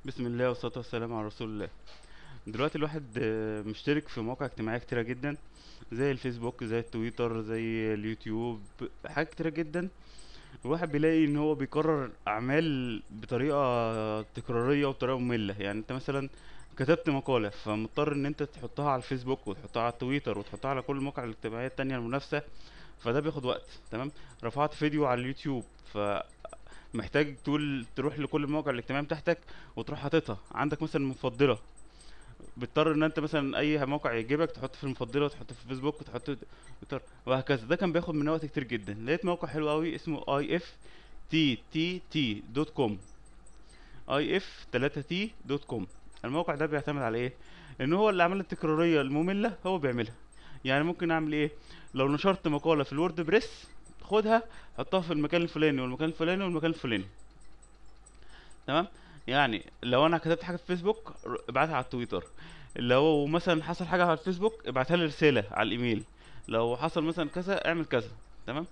بسم الله والصلاة والسلام على رسول الله دلوقتي الواحد آه، مشترك في مواقع اجتماعية كتيرة جدا زي الفيسبوك زي التويتر زي اليوتيوب حاجات كتيرة جدا الواحد بيلاقي ان هو بيكرر اعمال بطريقة تكرارية وبطريقة مملة يعني انت مثلا كتبت مقالة فمضطر ان انت تحطها على الفيسبوك وتحطها على التويتر وتحطها على كل المواقع الاجتماعية التانية المنافسة فده بياخد وقت تمام رفعت فيديو على اليوتيوب فمحتاج تقول تروح لكل المواقع الاجتماعية بتاعتك وتروح حاططها عندك مثلا مفضلة بتضطر ان انت مثلا اي موقع يعجبك تحط في المفضله وتحط في الفيسبوك وتحط في تويتر وهكذا ده كان بياخد مني وقت كتير جدا لقيت موقع حلو قوي اسمه اي اف تي تي تي دوت كوم اي اف 3 تي دوت كوم الموقع ده بيعتمد على ايه ان هو الاعمال التكراريه الممله هو بيعملها يعني ممكن اعمل ايه لو نشرت مقاله في الورد بريس خدها حطها في المكان الفلاني والمكان الفلاني والمكان الفلاني تمام يعني لو انا كتبت حاجه في فيسبوك ر- ابعتها على التويتر لو مثلا حصل حاجه على الفيسبوك ابعتها لي رساله على الايميل لو حصل مثلا كذا اعمل كذا تمام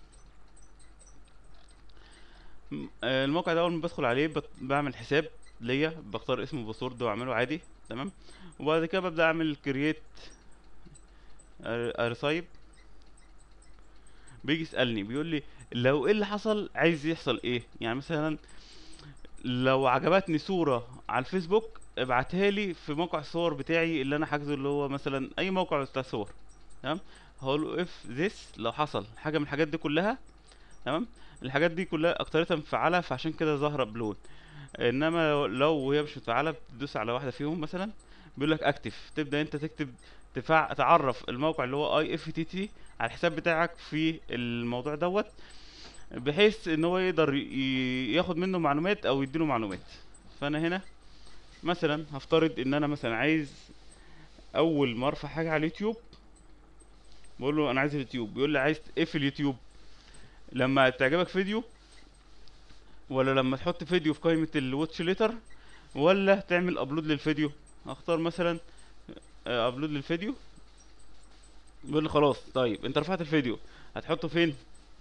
م- آه، الموقع ده اول ما بدخل عليه بت- بعمل حساب ليا بختار اسم وباسورد واعمله عادي تمام وبعد كده ببدا اعمل كرييت ارسايب بيجي يسالني بيقول لي لو ايه اللي حصل عايز يحصل ايه يعني مثلا لو عجبتني صورة على الفيسبوك ابعتها لي في موقع الصور بتاعي اللي انا حاجزه اللي هو مثلا اي موقع بتاع صور تمام هقول له اف ذس لو حصل حاجة من الحاجات دي كلها تمام الحاجات دي كلها اكترتها مفعلة فعشان كده ظاهرة بلون انما لو لو هي مش مفعلة بتدوس على واحدة فيهم مثلا بيقول لك اكتف تبدأ انت تكتب تفع... تعرف الموقع اللي هو اي اف تي تي على الحساب بتاعك في الموضوع دوت بحيث ان هو يقدر ي- ياخد منه معلومات او يديله معلومات فانا هنا مثلا هفترض ان انا مثلا عايز اول ما ارفع حاجه على اليوتيوب بقول له انا عايز اليوتيوب بيقول لي عايز ايه في اليوتيوب لما تعجبك فيديو ولا لما تحط فيديو في قائمه الواتش ليتر ولا تعمل ابلود للفيديو اختار مثلا ابلود للفيديو بيقول لي خلاص طيب انت رفعت الفيديو هتحطه فين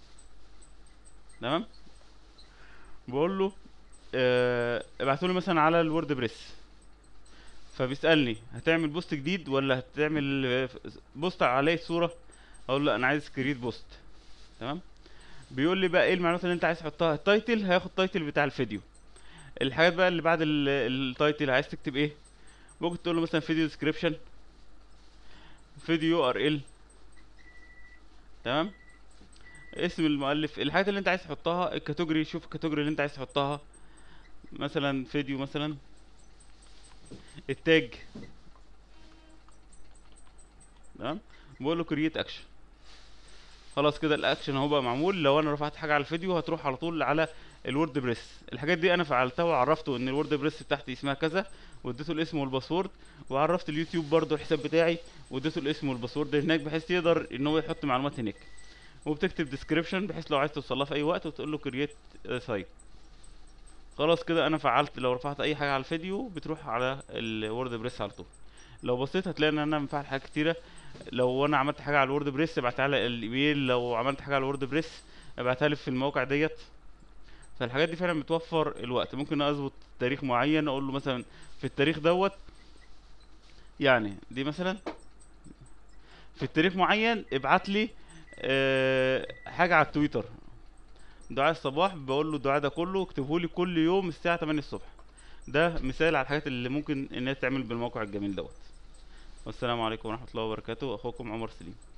تمام بقول له آه، ابعتولي مثلا على الورد بريس فبيسألني هتعمل بوست جديد ولا هتعمل آه، بوست عليه صورة اقول له انا عايز كريت بوست تمام بيقول لي بقى ايه المعلومات اللي انت عايز تحطها التايتل هياخد تايتل بتاع الفيديو الحاجات بقى اللي بعد ال- التايتل عايز تكتب ايه ممكن تقول له مثلا فيديو ديسكريبشن فيديو ار ال تمام اسم المؤلف الحاجات اللي انت عايز تحطها الكاتيجوري شوف الكاتيجوري اللي انت عايز تحطها مثلا فيديو مثلا التاج تمام بقول له كرييت اكشن خلاص كده الاكشن اهو بقى معمول لو انا رفعت حاجه على الفيديو هتروح على طول على الورد بريس الحاجات دي انا فعلتها وعرفته ان الورد بريس بتاعتي اسمها كذا واديته الاسم والباسورد وعرفت اليوتيوب برضو الحساب بتاعي واديته الاسم والباسورد هناك بحيث يقدر ان هو يحط معلومات هناك وبتكتب ديسكريبشن بحيث لو عايز توصلها في اي وقت وتقول له كرييت سايت خلاص كده انا فعلت لو رفعت اي حاجه على الفيديو بتروح على الورد بريس على طول لو بصيت هتلاقي ان انا مفعل حاجات كتيره لو انا عملت حاجه على الورد بريس ابعتها على الايميل لو عملت حاجه على الورد بريس ابعتها لي في الموقع ديت فالحاجات دي فعلا بتوفر الوقت ممكن اظبط تاريخ معين اقول له مثلا في التاريخ دوت يعني دي مثلا في التاريخ معين ابعت لي أه حاجه على التويتر دعاء الصباح بقول له الدعاء ده كله اكتبه لي كل يوم الساعه 8 الصبح ده مثال على الحاجات اللي ممكن الناس تعمل بالموقع الجميل دوت والسلام عليكم ورحمه الله وبركاته اخوكم عمر سليم